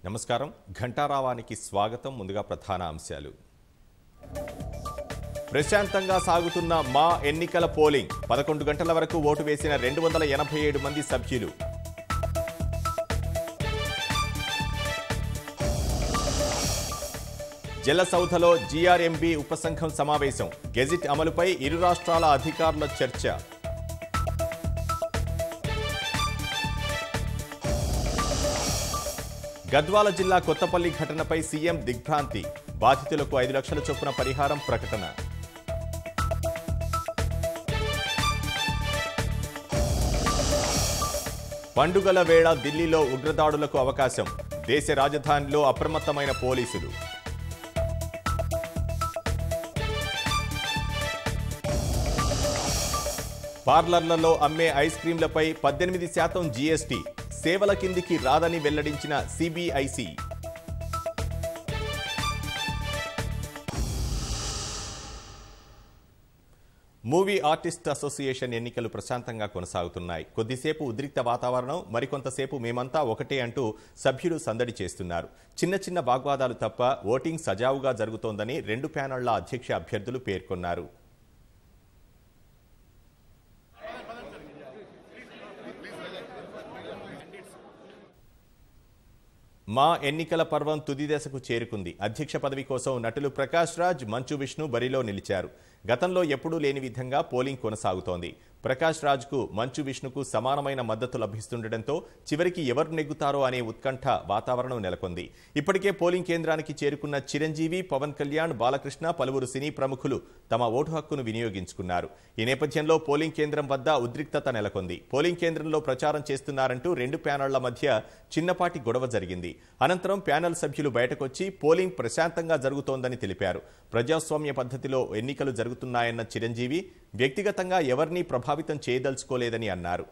నమస్కారం ఘంటారావానికి స్వాగతం ముందుగా ప్రధాన అంశాలు ప్రశాంతంగా సాగుతున్న మా ఎన్నికల పోలింగ్ పదకొండు గంటల వరకు ఓటు వేసిన రెండు వందల ఎనభై ఏడు మంది సభ్యులు జలసౌధలో జీఆర్ఎంబీ ఉపసంఘం సమావేశం గెజిట్ అమలుపై ఇరు రాష్ట్రాల అధికారుల చర్చ గద్వాల జిల్లా కొత్తపల్లి ఘటనపై సీఎం దిగ్భ్రాంతి బాధితులకు ఐదు లక్షల చొప్పున పరిహారం ప్రకటన పండుగల వేళ ఢిల్లీలో ఉగ్రదాడులకు అవకాశం దేశ రాజధానిలో అప్రమత్తమైన పోలీసులు పార్లర్లలో అమ్మే ఐస్ క్రీంలపై పద్దెనిమిది శాతం జీఎస్టీ సేవల కిందికి రాదని వెల్లడించిన సిబిఐసి మూవీ ఆర్టిస్ట్ అసోసియేషన్ ఎన్నికలు ప్రశాంతంగా కొనసాగుతున్నాయి కొద్దిసేపు ఉద్రిక్త వాతావరణం మరికొంతసేపు మేమంతా ఒకటే అంటూ సభ్యులు సందడి చేస్తున్నారు చిన్న చిన్న వాగ్వాదాలు తప్ప ఓటింగ్ సజావుగా జరుగుతోందని రెండు ప్యానళ్ల అధ్యక్ష అభ్యర్థులు పేర్కొన్నారు మా ఎన్నికల పర్వం తుది దశకు చేరుకుంది అధ్యక్ష పదవి కోసం నటులు ప్రకాష్ రాజ్ మంచు విష్ణు బరిలో నిలిచారు గతంలో ఎప్పుడూ లేని విధంగా పోలింగ్ కొనసాగుతోంది ప్రకాష్ రాజ్కు మంచు విష్ణుకు సమానమైన మద్దతు లభిస్తుండటంతో చివరికి ఎవరు నెగ్గుతారో అనే ఉత్కంఠ వాతావరణం నెలకొంది ఇప్పటికే పోలింగ్ కేంద్రానికి చేరుకున్న చిరంజీవి పవన్ కళ్యాణ్ బాలకృష్ణ పలువురు సినీ ప్రముఖులు తమ ఓటు హక్కును వినియోగించుకున్నారు ఈ నేపథ్యంలో పోలింగ్ కేంద్రం వద్ద ఉద్రిక్తత నెలకొంది పోలింగ్ కేంద్రంలో ప్రచారం చేస్తున్నారంటూ రెండు ప్యానళ్ల మధ్య చిన్నపాటి గొడవ జరిగింది అనంతరం ప్యానెల్ సభ్యులు బయటకొచ్చి పోలింగ్ ప్రశాంతంగా జరుగుతోందని తెలిపారు ప్రజాస్వామ్య పద్ధతిలో ఎన్నికలు జరుగుతున్నాయన్న చిరంజీవి వ్యక్తిగతంగా ఎవరినీ ప్రభావితం చేయదలుచుకోలేదని అన్నారు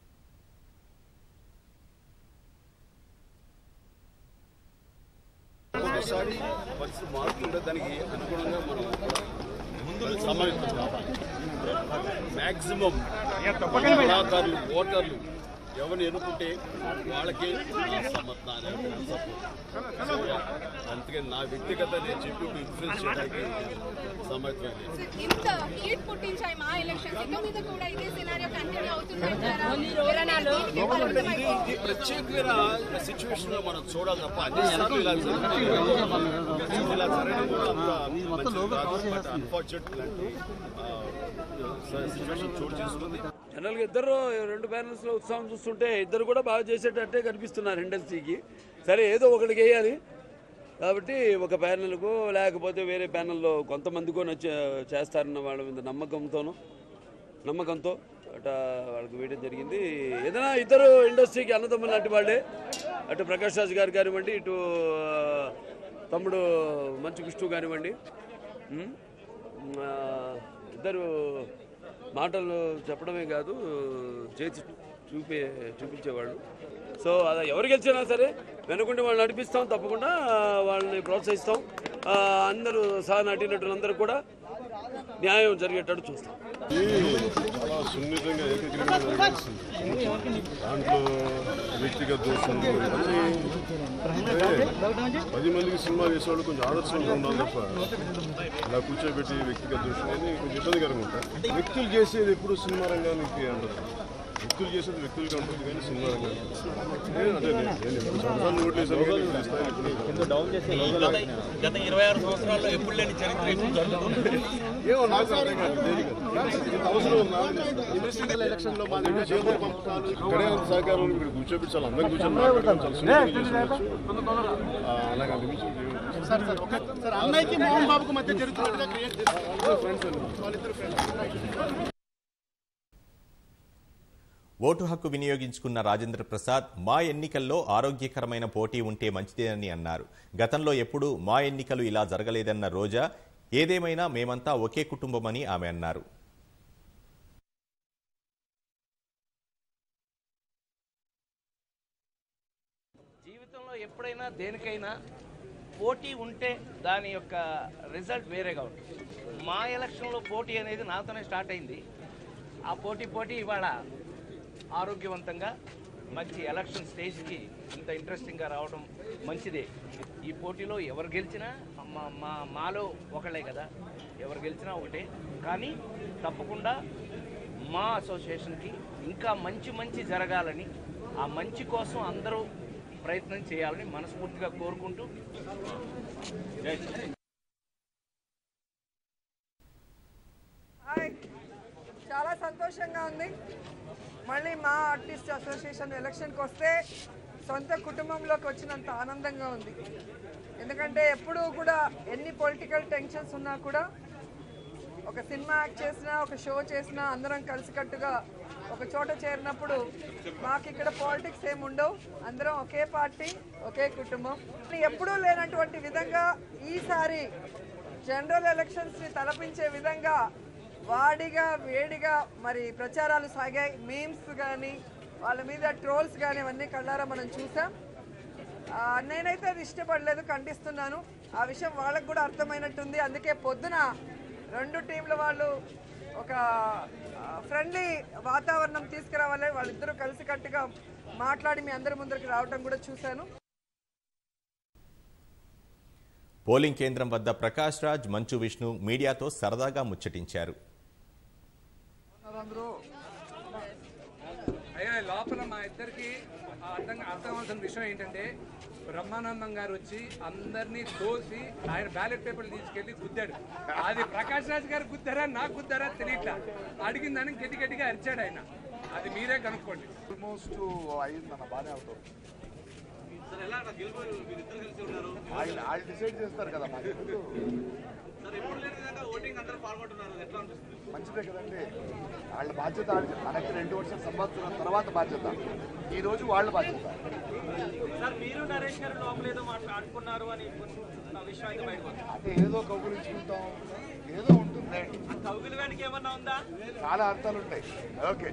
ఒక్కొక్కసారి పరిస్థితి మారుతుంటే దానికి అనుగుణంగా మనం ముందు సమాయత్తం మ్యాక్సిమం కళాకారులు ఓటర్లు ఎవరిని ఎన్నుకుంటే వాళ్ళకి నా సమ్మత్ నా సపోర్ట్ అందుకని నా వ్యక్తిగత నేను చెప్పి ఇన్ఫ్లుయెన్స్ చేయడానికి సమ్మతం లేదు ఇంత హీట్ పుట్టించాయి మా ఎలక్షన్స్ ఇక మీద కూడా ఇదే సినారియో కంటిన్యూ అవుతుందంటారా తెలంగాణలో దీనికి పరిమితం ఇది అయిపోయింది. ఇది ప్రత్యేకమైన సిచ్యువేషన్ లో మనం చూడాలి తప్ప అన్ని సార్లు ఇలా జరగదు. ఇలా జరగడం కూడా అంత మంచిది కాదు బట్ అన్ఫార్చునేట్ ఇలాంటి సిచ్యువేషన్ చోటు చేసుకుంది జనరల్గా ఇద్దరు రెండు ప్యానల్స్లో ఉత్సాహం చూస్తుంటే ఇద్దరు కూడా బాగా చేసేటట్టే కనిపిస్తున్నారు ఇండస్ట్రీకి సరే ఏదో ఒకటికి వేయాలి కాబట్టి ఒక ప్యానెల్కు లేకపోతే వేరే ప్యానెల్లో కొంతమందికో నచ్చ చేస్తారన్న వాళ్ళ మీద నమ్మకంతోనూ నమ్మకంతో అట వాళ్ళకి వేయడం జరిగింది ఏదైనా ఇద్దరు ఇండస్ట్రీకి అన్నదమ్ములు లాంటి వాళ్ళే అటు ప్రకాష్ రాజ్ గారు కానివ్వండి ఇటు ఆ, తమ్ముడు మంచు విష్ణు కానివ్వండి ఉమ్, ఆ, ఇద్దరు మాటలు చెప్పడమే కాదు చేసి చూపే చూపించేవాళ్ళు సో అది ఎవరు గెలిచినా సరే వెనుకుండి వాళ్ళని నడిపిస్తాం తప్పకుండా వాళ్ళని ప్రోత్సహిస్తాం ఆ, అందరూ సహ నటీనటులందరూ కూడా న్యాయం జరిగేటట్టు చూస్తాం చాలా సున్నితంగా ఏకగ్రీవంగా జరగాల్సింది దాంట్లో వ్యక్తిగత దోషులు ఇవన్నీ అంటే పది మందికి సినిమా చేసేవాళ్ళు కొంచెం ఆదర్శంగా ఉండాలి తప్ప ఇలా కూర్చోబెట్టి వ్యక్తిగత దోషులు అని కొంచెం ఇబ్బందికరంగా ఉంటాయి వ్యక్తులు చేసేది ఎప్పుడు సినిమా రంగానికి ఉండదు వ్యక్తులు చేసేది వ్యక్తులుగా ఉంటుంది కానీ సినిమా రంగానికి నేను అంటే నేను- నేను ఎప్పుడు సంవత్సరాలు ఓట్లు వేసాను కానీ ఇప్పుడు ఈ స్థాయిలో ఇప్పుడు గత ఇరవై ఆరు సంవత్సరాల్లో ఎప్పుడు లేని చరిత్ర ఇప్పుడు జరుగుతుంది ఏమో నాకు అర్థం కాదు దేనికి అది. ఇంత అవసరం ఉందా ఇండస్ట్రియల్ ఎలక్షన్ లో మా దగ్గర చేతులు పంపుతారు ఇక్కడే అంత సహకారం ఉంది. ఇక్కడ కూర్చోబెట్టి చాలా అందరం కూర్చొని మాట్లాడడం చాలా సున్నితంగా చేసుకోవచ్చు ఆ, అలాగే అనిపించింది సార్ అన్నయ్యకి మోహన్ బాబుకు మధ్య జరుగుతున్నట్టుగా క్రియేట్ ఫ్రెండ్స్ అండి ఓటు హక్కు వినియోగించుకున్న రాజేంద్ర ప్రసాద్ మా ఎన్నికల్లో ఆరోగ్యకరమైన పోటీ ఉంటే మంచిదేనని అన్నారు గతంలో ఎప్పుడూ మా ఎన్నికలు ఇలా జరగలేదన్న రోజా ఏదేమైనా మేమంతా ఒకే కుటుంబమని ఆమె అన్నారు జీవితంలో ఎప్పుడైనా దేనికైనా పోటీ ఉంటే దాని యొక్క రిజల్ట్ వేరేగా ఉంటుంది మా ఎలక్షన్లో పోటీ అనేది నాతోనే స్టార్ట్ అయింది ఆ పోటీ పోటీ ఇవాళ ఆరోగ్యవంతంగా మంచి ఎలక్షన్ స్టేజ్కి ఇంత ఇంట్రెస్టింగ్గా రావడం మంచిదే ఈ పోటీలో ఎవరు గెలిచినా మా మా మాలో ఒకళ్ళే కదా ఎవరు గెలిచినా ఒకటే కానీ తప్పకుండా మా అసోసియేషన్కి ఇంకా మంచి మంచి జరగాలని ఆ మంచి కోసం అందరూ ప్రయత్నం చేయాలని మనస్ఫూర్తిగా కోరుకుంటూ జై శ్రీరామ్. హాయ్ చాలా సంతోషంగా ఉంది మళ్ళీ మా ఆర్టిస్ట్ అసోసియేషన్ ఎలక్షన్కి వస్తే సొంత కుటుంబంలోకి వచ్చినంత ఆనందంగా ఉంది ఎందుకంటే ఎప్పుడూ కూడా ఎన్ని పొలిటికల్ టెన్షన్స్ ఉన్నా కూడా ఒక సినిమా యాక్ట్ చేసినా ఒక షో చేసినా అందరం కలిసికట్టుగా ఒక చోట చేరినప్పుడు మాకు ఇక్కడ పాలిటిక్స్ ఏమి ఉండవు అందరం ఒకే పార్టీ ఒకే కుటుంబం ఎప్పుడూ లేనటువంటి విధంగా ఈసారి జనరల్ ఎలక్షన్స్ని తలపించే విధంగా వాడిగా వేడిగా మరి ప్రచారాలు సాగాయి మీమ్స్ కానీ వాళ్ళ మీద ట్రోల్స్ కానీ అవన్నీ కళ్ళారా మనం చూసాం ఆ, నేనైతే అది ఇష్టపడలేదు ఖండిస్తున్నాను ఆ విషయం వాళ్ళకు కూడా అర్థమైనట్టుంది అందుకే పొద్దున రెండు టీంల వాళ్ళు ఒక ఫ్రెండ్లీ వాతావరణం తీసుకురావాలి వాళ్ళిద్దరూ కలిసికట్టుగా మాట్లాడి మీ అందరి ముందరికి రావటం కూడా చూశాను పోలింగ్ కేంద్రం వద్ద ప్రకాష్ రాజ్ మంచు విష్ణు మీడియాతో సరదాగా ముచ్చటించారు అయ్యా లోపల మా ఇద్దరికి అర్థం అర్థం అవ్వాల్సిన విషయం ఏంటంటే బ్రహ్మానందం గారు వచ్చి అందరినీ తోసి ఆయన బ్యాలెట్ పేపర్లు తీసుకెళ్లి గుద్దాడు అది ప్రకాష్ రాజ్ గారు గుద్దారా నాకు గుద్దారా తెలియట్లా అడిగిందని గట్టి గట్టిగా అరిచాడు ఆయన అది మీరే కనుక్కోండి ఆల్మోస్ట్ అయిందన్న బాగానే అవుతుంది ఆయన వాళ్ళు డిసైడ్ చేస్తారు కదా మాకు ఎందుకు? మంచిదే కదండి వాళ్ళ బాధ్యత వాళ్ళది. మనకి రెండు వర్షాల సంవత్సరం తర్వాత బాధ్యత ఈ రోజు వాళ్ళ బాధ్యత అంటే ఏదో కౌగులించుకుంటాం ఏదో ఉంటుంది చాలా అర్థాలు ఉంటాయి ఓకే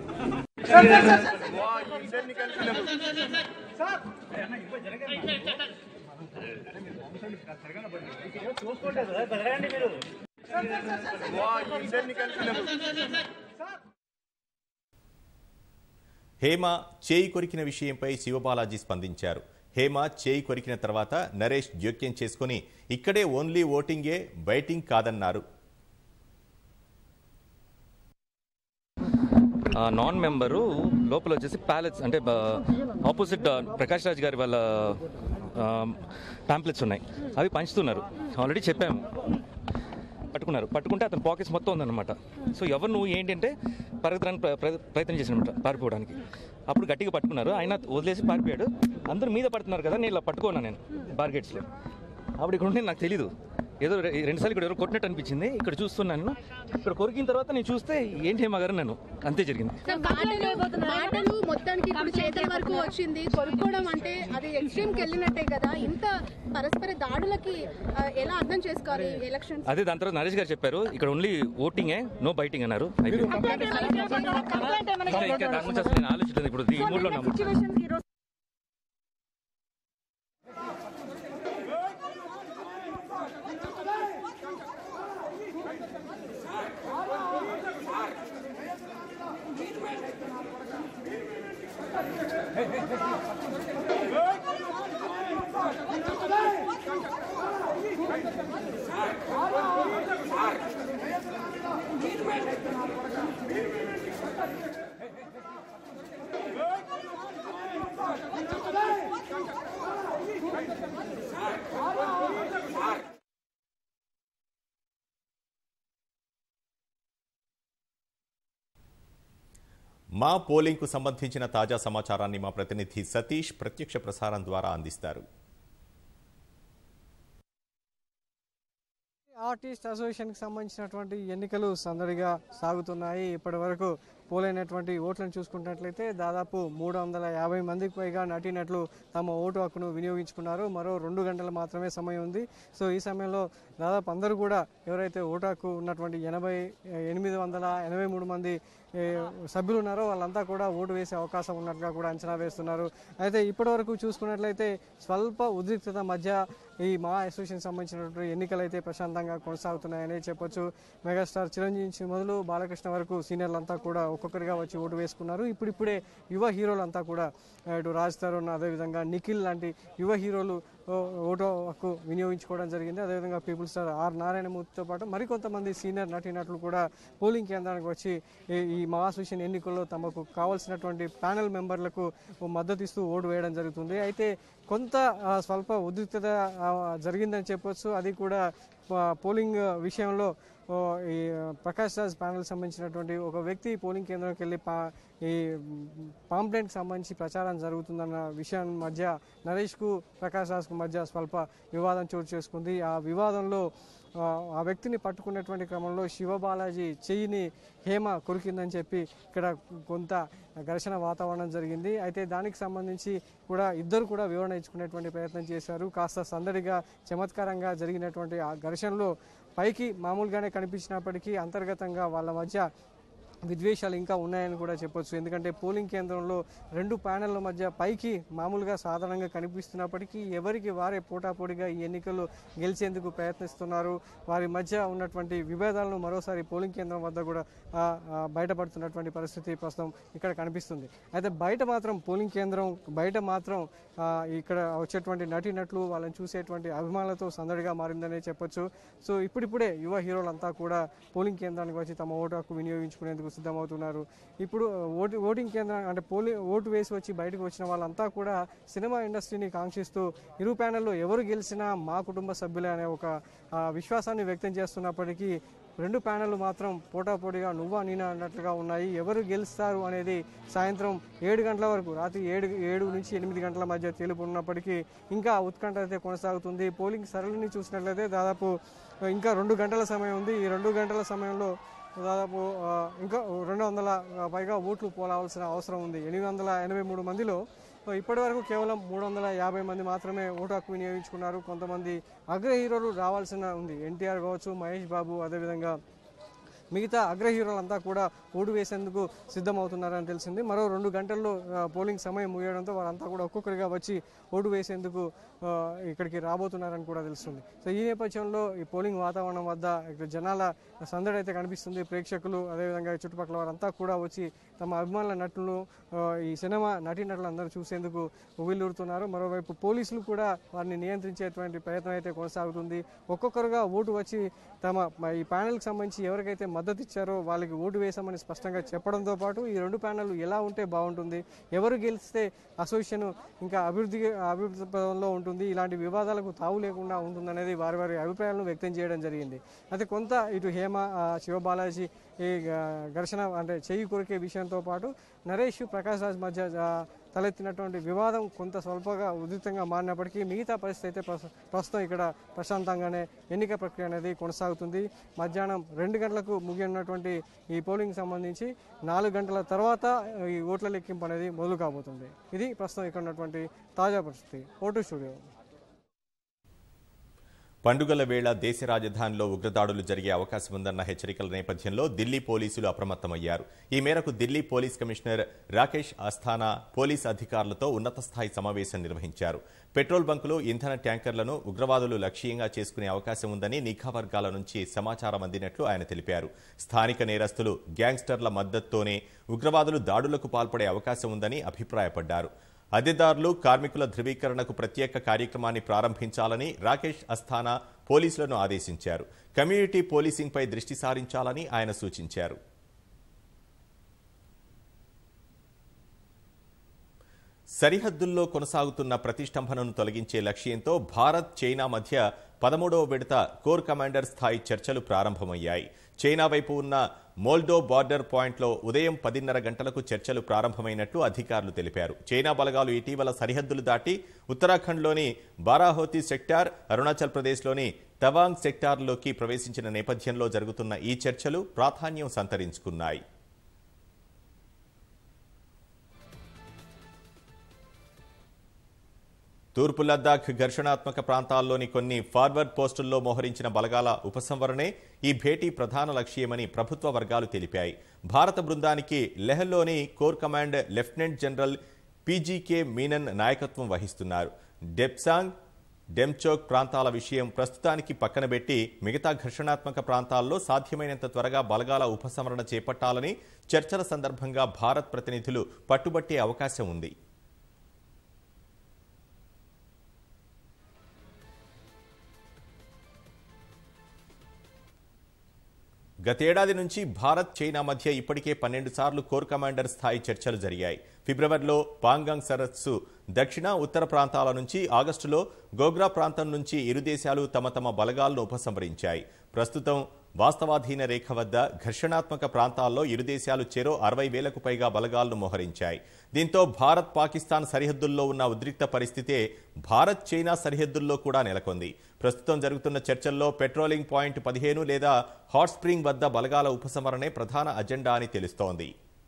హేమ చేయి కొరికిన విషయంపై శివబాలాజీ స్పందించారు హేమ చేయి కొరికిన తర్వాత నరేష్ జోక్యం చేసుకుని ఇక్కడే ఓన్లీ ఓటింగే బైటింగ్ కాదన్నారు ఆ నాన్ మెంబరు లోపల వచ్చేసి ప్యాలెట్స్ అంటే ఆపోజిట్ ప్రకాష్ రాజ్ గారి వాళ్ళ ప్యాంప్లెట్స్ ఉన్నాయి అవి పంచుతున్నారు ఆల్రెడీ చెప్పాము పట్టుకున్నారు పట్టుకుంటే అతని పాకెట్స్ మొత్తం ఉందన్నమాట సో ఎవరు నువ్వు ఏంటంటే పరిగెత్తడానికి ప్ర- ప్ర- ప్రయత్నం చేసినమాట పారిపోవడానికి అప్పుడు గట్టిగా పట్టుకున్నారు ఆయన వదిలేసి పారిపోయాడు అందరూ మీద పడుతున్నారు కదా నేను ఇలా పట్టుకున్నాను నేను బార్గెట్స్లో అప్పుడు ఇక్కడ ఉంటే నాకు తెలీదు ఏదో రె- రెండుసార్లు ఇక్కడ ఎవరో కొట్టినట్టు అనిపించింది ఇక్కడ చూస్తున్నాను ఇక్కడ కొరికిన తర్వాత నేను చూస్తే ఏంటి హేమగారు నన్ను అంతే జరిగింది మాటలు మాటలు మొత్తానికి ఇప్పుడు చేతుల వరకు వచ్చింది కొనుక్కోవడం అంటే అది ఎక్స్ట్రీమ్కి వెళ్ళినట్టే కదా ఇంత పరస్పర దాడులకి ఆ, ఎలా అర్థం చేసుకోవాలి ఎలక్షన్స్ అదే దాని తర్వాత నరేష్ గారు చెప్పారు ఇక్కడ ఓన్లీ ఓటింగే నో బైటింగ్ అన్నారు అయిపోయింది. ఇంకా ఇంకా దాని గురించి అసలు నేను ఆలోచించలేదు ఇప్పుడు ఈ మూడులో ఉన్నాము మా పోలింగ్కు సంబంధించిన తాజా సమాచారాన్ని మా ప్రతినిధి సతీష్ ప్రత్యక్ష ప్రసారం ద్వారా అందిస్తారు ఆర్టిస్ట్ అసోసియేషన్కి సంబంధించినటువంటి ఎన్నికలు సందడిగా సాగుతున్నాయి ఇప్పటి వరకు పోలైనటువంటి ఓట్లను చూసుకున్నట్లయితే దాదాపు మూడు వందల యాభై మందికి పైగా నటీనటులు తమ ఓటు హక్కును వినియోగించుకున్నారు మరో రెండు గంటలు మాత్రమే సమయం ఉంది సో ఈ సమయంలో దాదాపు అందరూ కూడా ఎవరైతే ఓటు హక్కు ఉన్నటువంటి ఎనభై ఎనిమిది వందల ఎనభై మూడు మంది ఏ, సభ్యులు ఉన్నారో వాళ్ళంతా కూడా ఓటు వేసే అవకాశం ఉన్నట్టుగా కూడా అంచనా వేస్తున్నారు అయితే ఇప్పటి వరకు చూసుకున్నట్లయితే స్వల్ప ఉద్రిక్తత మధ్య ఈ మా అసోసియేషన్ సంబంధించినటువంటి ఎన్నికలు అయితే ప్రశాంతంగా కొనసాగుతున్నాయని చెప్పొచ్చు మెగాస్టార్ చిరంజీవి నుంచి మొదలు బాలకృష్ణ వరకు సీనియర్లంతా కూడా ఒక్కొక్కరిగా వచ్చి ఓటు వేసుకున్నారు ఇప్పుడిప్పుడే యువ హీరోలంతా కూడా ఆ, ఇటు రాజ్ తరుణ్ అదేవిధంగా నిఖిల్ లాంటి యువ హీరోలు ఓ, ఓటు హక్కు వినియోగించుకోవడం జరిగింది అదేవిధంగా పీపుల్ స్టార్ ఆర్ నారాయణమూర్తితో పాటు మరికొంతమంది సీనియర్ నటీనటులు కూడా పోలింగ్ కేంద్రానికి వచ్చి ఈ- ఈ మహాసూషన్ ఎన్నికల్లో తమకు కావాల్సినటువంటి ప్యానెల్ మెంబర్లకు మద్దతు ఇస్తూ ఓటు వేయడం జరుగుతుంది అయితే కొంత ఆ, స్వల్ప ఉద్రిక్తత ఆ, జరిగిందని చెప్పొచ్చు అది కూడా ఆ, పోలింగ్ విషయంలో ఓ, ఈ ప్రకాష్ రాజ్ ప్యానల్ సంబంధించినటువంటి ఒక వ్యక్తి పోలింగ్ కేంద్రంకి వెళ్ళి పా ఈ పాంప్లెంట్కి సంబంధించి ప్రచారం జరుగుతుందన్న విషయం మధ్య నరేష్కు ప్రకాష్ రాజ్కు మధ్య స్వల్ప వివాదం చోటు చేసుకుంది ఆ వివాదంలో ఆ, ఆ వ్యక్తిని పట్టుకున్నటువంటి క్రమంలో శివబాలాజీ చెయ్యిని హేమ కొరికిందని చెప్పి ఇక్కడ కొంత ఘర్షణ వాతావరణం జరిగింది అయితే దానికి సంబంధించి కూడా ఇద్దరు కూడా వివరణ ఇచ్చుకునేటువంటి ప్రయత్నం చేశారు కాస్త సందడిగా చమత్కారంగా జరిగినటువంటి ఆ ఘర్షణలో పైకి మామూలుగానే కనిపించినప్పటికీ అంతర్గతంగా వాళ్ళ మధ్య విద్వేషాలు ఇంకా ఉన్నాయని కూడా చెప్పొచ్చు ఎందుకంటే పోలింగ్ కేంద్రంలో రెండు ప్యానెళ్ల మధ్య పైకి మామూలుగా సాధారణంగా కనిపిస్తున్నప్పటికీ ఎవరికి వారే పోటాపోటీగా ఈ ఎన్నికల్లో గెలిచేందుకు ప్రయత్నిస్తున్నారు వారి మధ్య ఉన్నటువంటి విభేదాలను మరోసారి పోలింగ్ కేంద్రం వద్ద కూడా ఆ, ఆ, బయటపడుతున్నటువంటి పరిస్థితి ప్రస్తుతం ఇక్కడ కనిపిస్తుంది అయితే బయట మాత్రం పోలింగ్ కేంద్రం బయట మాత్రం ఆ, ఇక్కడ వచ్చేటువంటి నటీనటులు వాళ్ళని చూసేటువంటి అభిమానులతో సందడిగా మారిందనే చెప్పొచ్చు సో ఇప్పుడిప్పుడే యువ హీరోలంతా కూడా పోలింగ్ కేంద్రానికి వచ్చి తమ ఓటు హక్కు వినియోగించుకునేందుకు సిద్ధమవుతున్నారు ఇప్పుడు ఓటు ఓటింగ్ కేంద్రం అంటే పోలి ఓటు వేసి వచ్చి బయటకు వచ్చిన వాళ్ళంతా కూడా సినిమా ఇండస్ట్రీని కాంక్షిస్తూ ఇరు ప్యానెల్లో ఎవరు గెలిచినా మా కుటుంబ సభ్యులే అనే ఒక ఆ, విశ్వాసాన్ని వ్యక్తం చేస్తున్నప్పటికీ రెండు ప్యానెళ్లు మాత్రం పోటాపోటీగా నువ్వా నేనా అన్నట్లుగా ఉన్నాయి ఎవరు గెలుస్తారు అనేది సాయంత్రం ఏడు గంటల వరకు రాత్రి ఏడు ఏడు నుంచి ఎనిమిది గంటల మధ్య తెలుపు ఉన్నప్పటికీ ఇంకా ఉత్కంఠ అయితే కొనసాగుతుంది పోలింగ్ సరళిని చూసినట్లయితే దాదాపు ఇంకా రెండు గంటల సమయం ఉంది ఈ రెండు గంటల సమయంలో దాదాపు ఆ, ఇంకా రెండు వందల పైగా ఓట్లు పోలాల్సిన అవసరం ఉంది ఎనిమిది వందల ఎనభై మూడు మందిలో ఇప్పటి వరకు కేవలం మూడు వందల యాభై మంది మాత్రమే ఓటు హక్కు వినియోగించుకున్నారు కొంతమంది అగ్ర హీరోలు రావాల్సిన ఉంది ఎన్టీఆర్ కావచ్చు మహేష్ బాబు అదేవిధంగా మిగతా అగ్ర హీరోలంతా కూడా ఓటు వేసేందుకు సిద్ధమవుతున్నారని తెలిసింది మరో రెండు గంటల్లో ఆ, పోలింగ్ సమయం ముగియడంతో వారంతా కూడా ఒక్కొక్కరిగా వచ్చి ఓటు వేసేందుకు ఆ, ఇక్కడికి రాబోతున్నారని కూడా తెలుస్తుంది సో ఈ నేపథ్యంలో ఈ పోలింగ్ వాతావరణం వద్ద ఇక్కడ జనాల సందడి అయితే కనిపిస్తుంది ప్రేక్షకులు అదేవిధంగా ఈ చుట్టుపక్కల వారంతా కూడా వచ్చి తమ అభిమానుల నటులు ఆ, ఈ సినిమా నటీనటులు అందరూ చూసేందుకు ఉవ్విల్లూరుతున్నారు మరోవైపు పోలీసులు కూడా వారిని నియంత్రించేటువంటి ప్రయత్నం అయితే కొనసాగుతుంది ఒక్కొక్కరుగా ఓటు వచ్చి తమ మ- ఈ ప్యానెల్కి సంబంధించి ఎవరికైతే మద్దతు ఇచ్చారో వాళ్ళకి ఓటు వేసామని స్పష్టంగా చెప్పడంతో పాటు ఈ రెండు ప్యానెల్ ఎలా ఉంటే బాగుంటుంది ఎవరు గెలిస్తే అసోసియేషన్ ఇంకా అభివృద్ధి అభివృద్ధి పదంలో ఉంటుంది ఇలాంటి వివాదాలకు తావు లేకుండా ఉంటుందనేది వారి వారి అభిప్రాయాలను వ్యక్తం చేయడం జరిగింది అయితే కొంత ఇటు హేమ ఆ, శివబాలాజీ ఈ ఆ, ఘర్షణ అంటే చెయ్యి కొరికే విషయంతో పాటు నరేష్ ప్రకాష్ రాజ్ మధ్య ఆ, తలెత్తినటువంటి వివాదం కొంత స్వల్పంగా ఉధృతంగా మారినప్పటికీ మిగతా పరిస్థితి అయితే ప్రస్తు- ప్రస్తుతం ఇక్కడ ప్రశాంతంగానే ఎన్నిక ప్రక్రియ అనేది కొనసాగుతుంది మధ్యాహ్నం రెండు గంటలకు ముగియనున్నటువంటి ఈ పోలింగ్ సంబంధించి నాలుగు గంటల తర్వాత ఈ ఓట్ల లెక్కింపు అనేది మొదలు కాబోతుంది ఇది ప్రస్తుతం ఇక్కడ ఉన్నటువంటి తాజా పరిస్థితి ఓటు స్టూడియో పండుగల వేళ దేశ రాజధానిలో ఉగ్రదాడులు జరిగే అవకాశం ఉందన్న హెచ్చరికల నేపథ్యంలో ఢిల్లీ పోలీసులు అప్రమత్తమయ్యారు ఈ మేరకు Delhi police commissioner Rakesh Asthana police అధికారులతో ఉన్నత స్థాయి సమావేశం నిర్వహించారు పెట్రోల్ బంకులు ఇంధన ట్యాంకర్లను ఉగ్రవాదులు లక్ష్యంగా చేసుకునే అవకాశం ఉందని నిఘా వర్గాల నుంచి సమాచారం అందినట్లు ఆయన తెలిపారు స్థానిక నేరస్తులు గ్యాంగ్స్టర్ల మద్దతుతోనే ఉగ్రవాదులు దాడులకు పాల్పడే అవకాశం ఉందని అభిప్రాయపడ్డారు అద్దెదారులు కార్మికుల ధృవీకరణకు ప్రత్యేక కార్యక్రమాన్ని ప్రారంభించాలని రాకేష్ అస్థానా పోలీసులను ఆదేశించారు కమ్యూనిటీ పోలీసింగ్పై దృష్టి సారించాలని ఆయన సూచించారు సరిహద్దుల్లో కొనసాగుతున్న ప్రతిష్టంభనను తొలగించే లక్ష్యంతో భారత్ చైనా మధ్య పదమూడవ విడత కోర్ కమాండర్ స్థాయి చర్చలు ప్రారంభమయ్యాయి చైనా వైపు ఉన్న మోల్డో బార్డర్ పాయింట్లో ఉదయం పదిన్నర గంటలకు చర్చలు ప్రారంభమైనట్లు అధికారులు తెలిపారు చైనా బలగాలు ఇటీవల సరిహద్దులు దాటి ఉత్తరాఖండ్లోని బారాహోతి సెక్టార్ అరుణాచల్ ప్రదేశ్లోని తవాంగ్ సెక్టార్లోకి ప్రవేశించిన నేపథ్యంలో జరుగుతున్న ఈ చర్చలు ప్రాధాన్యం సంతరించుకున్నాయి తూర్పు లద్దాఖ్ ఘర్షణాత్మక ప్రాంతాల్లోని కొన్ని ఫార్వర్డ్ పోస్టుల్లో మోహరించిన బలగాల ఉపసంహరణే ఈ భేటీ ప్రధాన లక్ష్యమని ప్రభుత్వ వర్గాలు తెలిపాయి భారత బృందానికి లెహ్లోని core command lieutenant general PGK Menon నాయకత్వం వహిస్తున్నారు డెప్సాంగ్ డెమ్చోక్ ప్రాంతాల విషయం ప్రస్తుతానికి పక్కన పెట్టి మిగతా ఘర్షణాత్మక ప్రాంతాల్లో సాధ్యమైనంత త్వరగా బలగాల ఉపసంహరణ చేపట్టాలని చర్చల సందర్భంగా భారత్ ప్రతినిధులు పట్టుబట్టే అవకాశం ఉంది గతేడాది నుంచి భారత్ చైనా మధ్య ఇప్పటికే పన్నెండు సార్లు కోర్ కమాండర్ స్థాయి చర్చలు జరిగాయి ఫిబ్రవరిలో పాంగాంగ్ సరస్సు దక్షిణ ఉత్తర ప్రాంతాల నుంచి ఆగస్టులో గోగ్రా ప్రాంతం నుంచి ఇరు దేశాలు తమ తమ బలగాలను ఉపసంహరించాయి ప్రస్తుతం వాస్తవాధీన రేఖ వద్ద ఘర్షణాత్మక ప్రాంతాల్లో ఇరు దేశాలు చెరో అరవై వేలకు పైగా బలగాలను మోహరించాయి దీంతో భారత్ పాకిస్తాన్ సరిహద్దుల్లో ఉన్న ఉద్రిక్త పరిస్థితే భారత్ చైనా సరిహద్దుల్లో కూడా నెలకొంది ప్రస్తుతం జరుగుతున్న చర్చల్లో పెట్రోలింగ్ పాయింట్ పదిహేను లేదా హాట్ స్ప్రింగ్ వద్ద బలగాల ఉపసంహరణే ప్రధాన అజెండా అని తెలుస్తోంది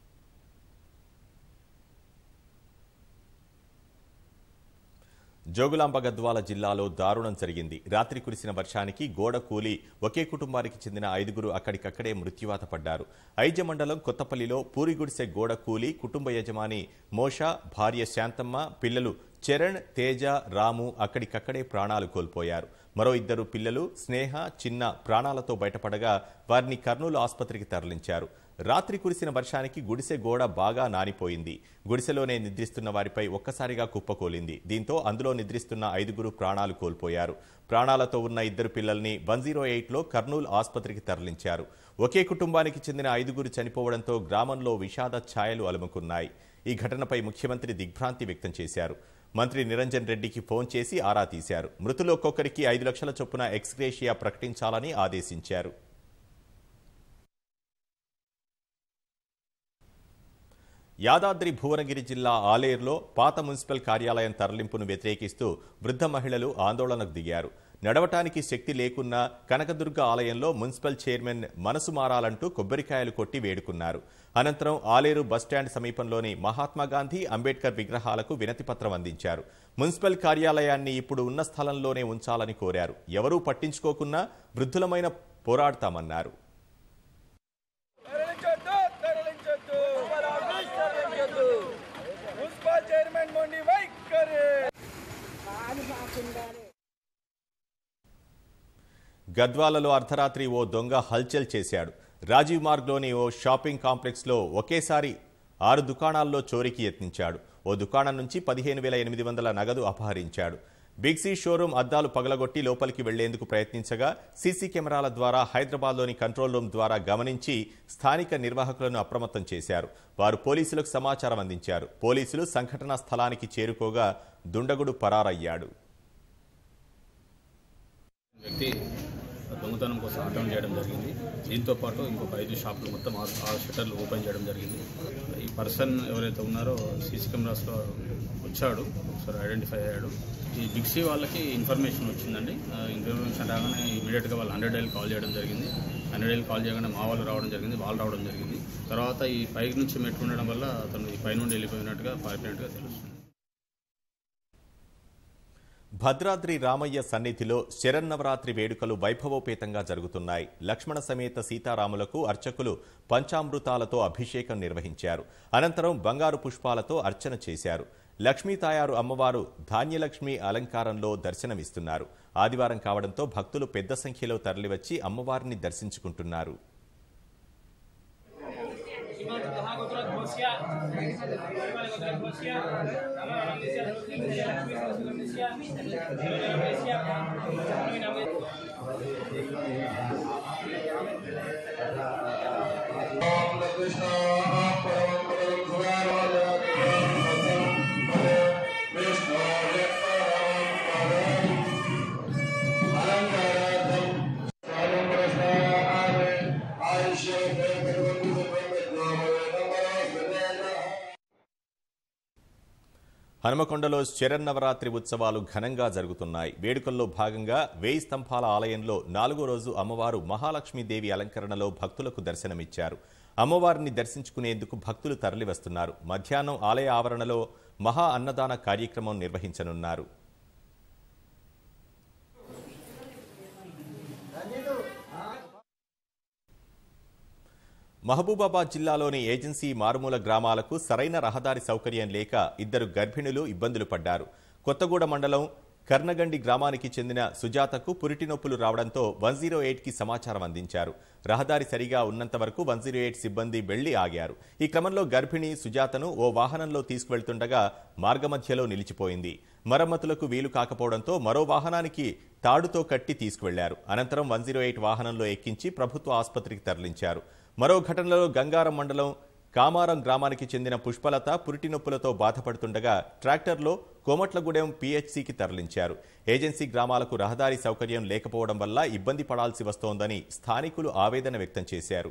జోగులాంబ గద్వాల జిల్లాలో దారుణం జరిగింది రాత్రి కురిసిన వర్షానికి గోడ కూలి ఒకే కుటుంబానికి చెందిన ఐదుగురు అక్కడికక్కడే మృత్యువాత పడ్డారు ఐజ మండలం కొత్తపల్లిలో పూరిగుడిసె గోడ కూలి కుటుంబ యజమాని మోషా భార్య శాంతమ్మ పిల్లలు చరణ్ తేజ రాము అక్కడికక్కడే ప్రాణాలు కోల్పోయారు మరో ఇద్దరు పిల్లలు స్నేహ చిన్న ప్రాణాలతో బయటపడగా వారిని కర్నూలు ఆసుపత్రికి తరలించారు రాత్రి కురిసిన వర్షానికి గుడిసె గోడ బాగా నానిపోయింది గుడిసెలోనే నిద్రిస్తున్న వారిపై ఒక్కసారిగా కుప్పకూలింది దీంతో అందులో నిద్రిస్తున్న ఐదుగురు ప్రాణాలు కోల్పోయారు ప్రాణాలతో ఉన్న ఇద్దరు పిల్లల్ని వన్ జీరో ఎయిట్లో కర్నూలు ఆసుపత్రికి తరలించారు ఒకే కుటుంబానికి చెందిన ఐదుగురు చనిపోవడంతో గ్రామంలో విషాద ఛాయలు అలుముకున్నాయి ఈ ఘటనపై ముఖ్యమంత్రి దిగ్భ్రాంతి వ్యక్తం చేశారు మంత్రి నిరంజన్ రెడ్డికి ఫోన్ చేసి ఆరా తీశారు మృతులు ఒక్కొక్కరికి ఐదు లక్షల చొప్పున ఎక్స్గ్రేషియా ప్రకటించాలని ఆదేశించారు యాదాద్రి భువనగిరి జిల్లా ఆలేరులో పాత మున్సిపల్ కార్యాలయం తరలింపును వ్యతిరేకిస్తూ వృద్ధ మహిళలు ఆందోళనకు దిగారు నడవటానికి శక్తి లేకున్నా కనకదుర్గ ఆలయంలో మున్సిపల్ చైర్మన్ మనసు మారాలంటూ కొబ్బరికాయలు కొట్టి వేడుకున్నారు అనంతరం ఆలేరు బస్టాండ్ సమీపంలోని మహాత్మాగాంధీ అంబేద్కర్ విగ్రహాలకు వినతిపత్రం అందించారు మున్సిపల్ కార్యాలయాన్ని ఇప్పుడు ఉన్న స్థలంలోనే ఉంచాలని కోరారు ఎవరూ పట్టించుకోకున్నా వృద్ధులమైన పోరాడతామన్నారు మున్సిపల్ చైర్మన్ మొండి వైఖరి గద్వాలలో అర్ధరాత్రి ఓ దొంగ హల్చల్ చేశాడు రాజీవ్ మార్గ్లోని ఓ షాపింగ్ కాంప్లెక్స్లో ఒకేసారి ఆరు దుకాణాల్లో చోరీకి యత్నించాడు ఓ దుకాణం నుంచి పదిహేను వేల ఎనిమిది వందల నగదు అపహరించాడు బిగ్సీ షోరూం అద్దాలు పగలగొట్టి లోపలికి వెళ్లేందుకు ప్రయత్నించగా సీసీ కెమెరాల ద్వారా హైదరాబాద్లోని కంట్రోల్ రూమ్ ద్వారా గమనించి స్థానిక నిర్వాహకులను అప్రమత్తం చేశారు వారు పోలీసులకు సమాచారం అందించారు పోలీసులు సంఘటనా స్థలానికి చేరుకోగా దుండగుడు పరారయ్యాడు వ్యక్తి దొంగతనం కోసం అటెంప్ట్ చేయడం జరిగింది దీంతో పాటు ఇంకొక ఐదు షాపులు మొత్తం ఆరు ఆరు షట్టర్లు ఓపెన్ చేయడం జరిగింది ఈ పర్సన్ ఎవరైతే ఉన్నారో సీసీ కెమెరాస్లో వచ్చాడు ఒకసారి ఐడెంటిఫై అయ్యాడు ఈ బిగ్సీ వాళ్ళకి ఇన్ఫర్మేషన్ వచ్చిందండి ఆ ఇన్ఫర్మేషన్ రాగానే ఇమీడియట్గా వాళ్ళు హండ్రెడ్ డైల్ కాల్ చేయడం జరిగింది హండ్రెడ్ డైల్ కాల్ చేయగానే మా వాళ్ళు రావడం జరిగింది వాళ్ళు రావడం జరిగింది తర్వాత ఈ పైకి నుంచి మెట్టు ఉండడం వల్ల అతను ఈ పైనుండి వెళ్ళిపోయినట్టుగా పారిపోయినట్టుగా తెలుస్తుంది భద్రాద్రి రామయ్య సన్నిధిలో శరన్నవరాత్రి వేడుకలు వైభవోపేతంగా జరుగుతున్నాయి లక్ష్మణ సమేత సీతారాములకు అర్చకులు పంచామృతాలతో అభిషేకం నిర్వహించారు అనంతరం బంగారు పుష్పాలతో అర్చన చేశారు లక్ష్మీ తాయారు అమ్మవారు ధాన్యలక్ష్మి అలంకారంలో దర్శనమిస్తున్నారు ఆదివారం కావడంతో భక్తులు పెద్ద సంఖ్యలో తరలివచ్చి అమ్మవారిని దర్శించుకుంటున్నారు హనుమకొండలో శరన్నవరాత్రి ఉత్సవాలు ఘనంగా జరుగుతున్నాయి వేడుకల్లో భాగంగా వేయి స్తంభాల ఆలయంలో నాలుగో రోజు అమ్మవారు మహాలక్ష్మీదేవి అలంకరణలో భక్తులకు దర్శనమిచ్చారు అమ్మవారిని దర్శించుకునేందుకు భక్తులు తరలివస్తున్నారు మధ్యాహ్నం ఆలయ ఆవరణలో మహా అన్నదాన కార్యక్రమం నిర్వహించనున్నారు మహబూబాబాద్ జిల్లాలోని ఏజెన్సీ మారుమూల గ్రామాలకు సరైన రహదారి సౌకర్యం లేక ఇద్దరు గర్భిణులు ఇబ్బందులు పడ్డారు కొత్తగూడ మండలం కర్ణగండి గ్రామానికి చెందిన సుజాతకు పురిటి నొప్పులు రావడంతో వన్ జీరో కి సమాచారం అందించారు రహదారి సరిగా ఉన్నంత వరకు వన్ జీరో ఎయిట్ సిబ్బంది వెళ్లి ఆగారు ఈ క్రమంలో గర్భిణి సుజాతను ఓ వాహనంలో తీసుకువెళ్తుండగా మార్గమధ్యలో నిలిచిపోయింది మరమ్మతులకు వీలు కాకపోవడంతో మరో వాహనానికి తాడుతో కట్టి తీసుకువెళ్లారు అనంతరం వన్ జీరో ఎయిట్ వాహనంలో ఎక్కించి ప్రభుత్వ ఆసుపత్రికి తరలించారు మరో ఘటనలో గంగారం మండలం కామారం గ్రామానికి చెందిన పుష్పలత పురిటి నొప్పులతో బాధపడుతుండగా ట్రాక్టర్లో కోమట్లగూడెం పీహెచ్సీకి తరలించారు ఏజెన్సీ గ్రామాలకు రహదారి సౌకర్యం లేకపోవడం వల్ల ఇబ్బంది పడాల్సి వస్తోందని స్థానికులు ఆవేదన వ్యక్తం చేశారు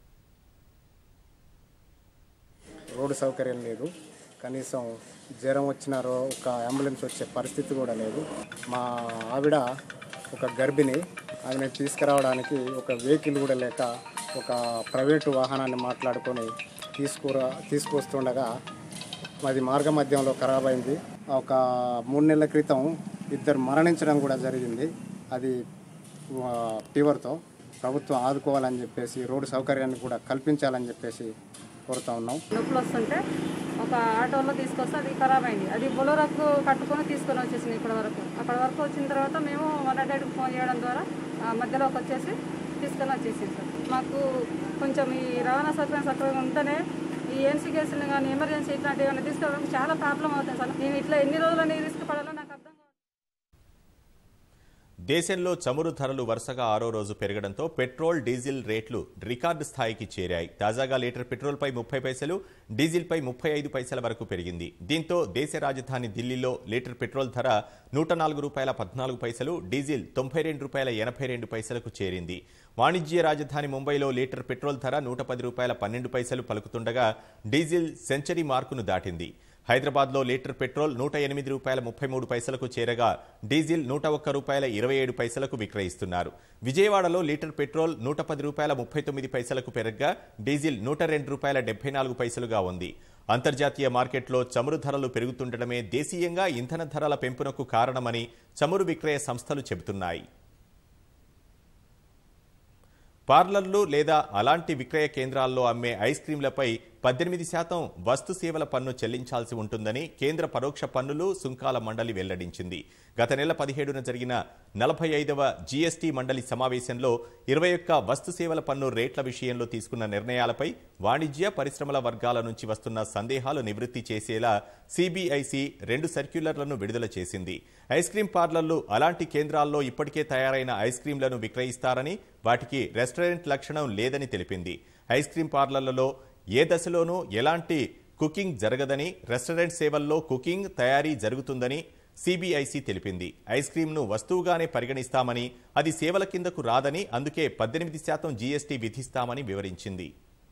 రోడ్డు సౌకర్యం లేదు కనీసం జ్వరం వచ్చిన రో ఒక అంబులెన్స్ వచ్చే పరిస్థితి కూడా లేదు మా ఆవిడ ఒక గర్భిణి ఆమెను తీసుకురావడానికి ఒక వెహికల్ కూడా లేక ఒక ప్రైవేటు వాహనాన్ని మాట్లాడుకొని తీసుకురా తీసుకొస్తుండగా అది మార్గ మధ్యంలో ఖరాబ్ అయింది ఒక మూడు నెలల క్రితం ఇద్దరు మరణించడం కూడా జరిగింది అది ఆ, ఫీవర్తో ప్రభుత్వం ఆదుకోవాలని చెప్పేసి రోడ్డు సౌకర్యాన్ని కూడా కల్పించాలని చెప్పేసి కోరుతా ఉన్నాం నొప్పులు వస్తుంటే ఒక ఆటోలో తీసుకొస్తే అది ఖరాబ్ అయింది అది బొలోరకు కట్టుకొని తీసుకొని వచ్చేసింది ఇప్పటి వరకు అక్కడ వరకు వచ్చిన తర్వాత మేము వన్ హండ్రెడ్కి ఫోన్ చేయడం ద్వారా ఆ, మధ్యలోకి వచ్చేసి తీసుకొని వచ్చేసింది సార్ మాకు కొంచెం ఈ రవాణా సౌకర్యం సక్రమంగా ఉంటేనే ఈ ఏన్సీ కేసులు కానీ ఎమర్జెన్సీ ఇట్లాంటివి ఏమైనా తీసుకెళ్ళడానికి చాలా ప్రాబ్లం అవుతుంది సార్ నేను ఇట్లా ఎన్ని రోజులని రిస్క్ పడాలో నాకు అర్థం దేశంలో చమురు ధరలు వరుసగా ఆరో రోజు పెరగడంతో పెట్రోల్ డీజిల్ రేట్లు రికార్డు స్థాయికి చేరాయి తాజాగా లీటర్ పెట్రోల్పై ముప్పై పైసలు డీజిల్పై ముప్పై ఐదు పైసల వరకు పెరిగింది దీంతో దేశ రాజధాని ఢిల్లీలో లీటర్ పెట్రోల్ ధర నూట నాలుగు రూపాయల పద్నాలుగు పైసలు డీజిల్ తొంభై రెండు రూపాయల ఎనభై రెండు పైసలకు చేరింది వాణిజ్య రాజధాని ముంబైలో లీటర్ పెట్రోల్ ధర నూట పది రూపాయల పన్నెండు పైసలు పలుకుతుండగా డీజిల్ సెంచరీ మార్కును దాటింది హైదరాబాద్లో లీటర్ పెట్రోల్ నూట ఎనిమిది రూపాయల ముప్పై మూడు పైసలకు చేరగా డీజిల్ నూట ఒక్క రూపాయల ఇరవై ఏడు పైసలకు విక్రయిస్తున్నారు విజయవాడలో లీటర్ పెట్రోల్ నూట పది రూపాయల ముప్పై తొమ్మిది పైసలకు పెరగ్గా డీజిల్ నూట రెండు రూపాయల డెబ్బై నాలుగు పైసలుగా ఉంది అంతర్జాతీయ మార్కెట్లో చమురు ధరలు పెరుగుతుండటమే దేశీయంగా ఇంధన ధరల పెంపునకు కారణమని చమురు విక్రయ సంస్థలు చెబుతున్నాయి పార్లర్లు లేదా అలాంటి విక్రయ కేంద్రాల్లో అమ్మే ఐస్ క్రీంలపై పద్దెనిమిది శాతం వస్తు సేవల పన్ను చెల్లించాల్సి ఉంటుందని కేంద్ర పరోక్ష పన్నులు సుంకాల మండలి వెల్లడించింది గత నెల పదిహేడున జరిగిన నలభై ఐదవ జీఎస్టీ మండలి సమావేశంలో ఇరవై ఒక్క వస్తు సేవల పన్ను రేట్ల విషయంలో తీసుకున్న నిర్ణయాలపై వాణిజ్య పరిశ్రమల వర్గాల నుంచి వస్తున్న సందేహాలు నివృత్తి చేసేలా సిబిఐసి రెండు సర్క్యులర్లను విడుదల చేసింది ఐస్ క్రీం పార్లర్లు అలాంటి కేంద్రాల్లో ఇప్పటికే తయారైన ఐస్ క్రీంలను విక్రయిస్తారని వాటికి రెస్టారెంట్ లక్షణం లేదని తెలిపింది ఐస్ క్రీం పార్లర్లలో ఏ దశలోనూ ఎలాంటి కుకింగ్ జరగదని రెస్టారెంట్ సేవల్లో కుకింగ్ తయారీ జరుగుతుందని సిబిఐసి తెలిపింది ఐస్ క్రీంను వస్తువుగానే పరిగణిస్తామని అది సేవల కిందకు రాదని అందుకే పద్దెనిమిది శాతం జీఎస్టీ విధిస్తామని వివరించింది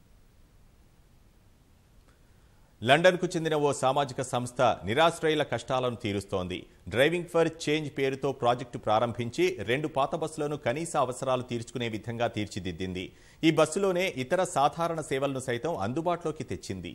లండన్కు చెందిన ఓ సామాజిక సంస్థ నిరాశ్రయుల కష్టాలను తీరుస్తోంది డ్రైవింగ్ ఫర్ చేంజ్ పేరుతో ప్రాజెక్టు ప్రారంభించి రెండు పాత బస్సులను కనీస అవసరాలు తీర్చుకునే విధంగా తీర్చిదిద్దింది ఈ బస్సులోనే ఇతర సాధారణ సేవలను సైతం అందుబాటులోకి తెచ్చింది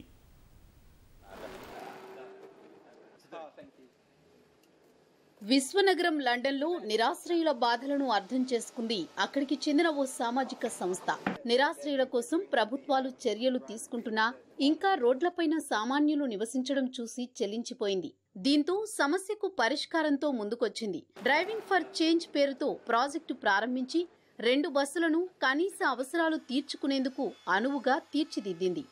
విశ్వనగరం లండన్లో నిరాశ్రయుల బాధలను అర్థం చేసుకుంది అక్కడికి చెందిన ఓ సామాజిక సంస్థ నిరాశ్రయుల కోసం ప్రభుత్వాలు చర్యలు తీసుకుంటున్నా ఇంకా రోడ్లపైన సామాన్యులు నివసించడం చూసి చెల్లించిపోయింది దీంతో సమస్యకు పరిష్కారంతో ముందుకొచ్చింది డ్రైవింగ్ ఫర్ చేంజ్ పేరుతో ప్రాజెక్టు ప్రారంభించి రెండు బస్సులను కనీస అవసరాలు తీర్చుకునేందుకు అనువుగా తీర్చిదిద్దింది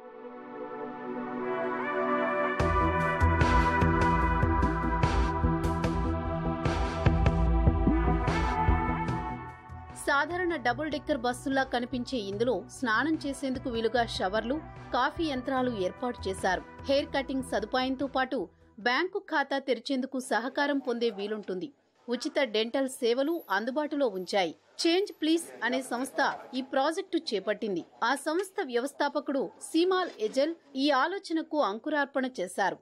సాధారణ డబుల్ డెక్కర్ బస్సుల్లా కనిపించే ఇందులో స్నానం చేసేందుకు వీలుగా షవర్లు కాఫీ యంత్రాలు ఏర్పాటు చేశారు హెయిర్ కటింగ్ సదుపాయంతో పాటు బ్యాంకు ఖాతా తెరిచేందుకు సహకారం పొందే వీలుంటుంది ఉచిత డెంటల్ సేవలు అందుబాటులో ఉంచాయి చేంజ్ ప్లీజ్ అనే సంస్థ ఈ ప్రాజెక్టు చేపట్టింది ఆ సంస్థ వ్యవస్థాపకుడు సీమాల్ ఎజెల్ ఈ ఆలోచనకు అంకురార్పణ చేశారు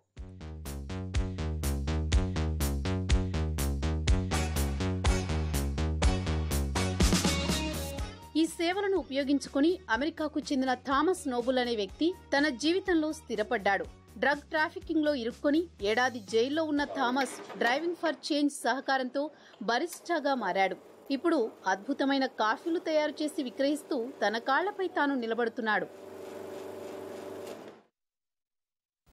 ఈ సేవలను ఉపయోగించుకుని అమెరికాకు చెందిన థామస్ నోబుల్ అనే వ్యక్తి తన జీవితంలో స్థిరపడ్డాడు డ్రగ్ ట్రాఫికింగ్ లో ఇరుక్కొని ఏడాది జైల్లో ఉన్న థామస్ డ్రైవింగ్ ఫర్ చేంజ్ సహకారంతో బరిస్టాగా మారాడు ఇప్పుడు అద్భుతమైన కాఫీలు తయారు చేసి విక్రయిస్తూ తన కాళ్లపై తాను నిలబడుతున్నాడు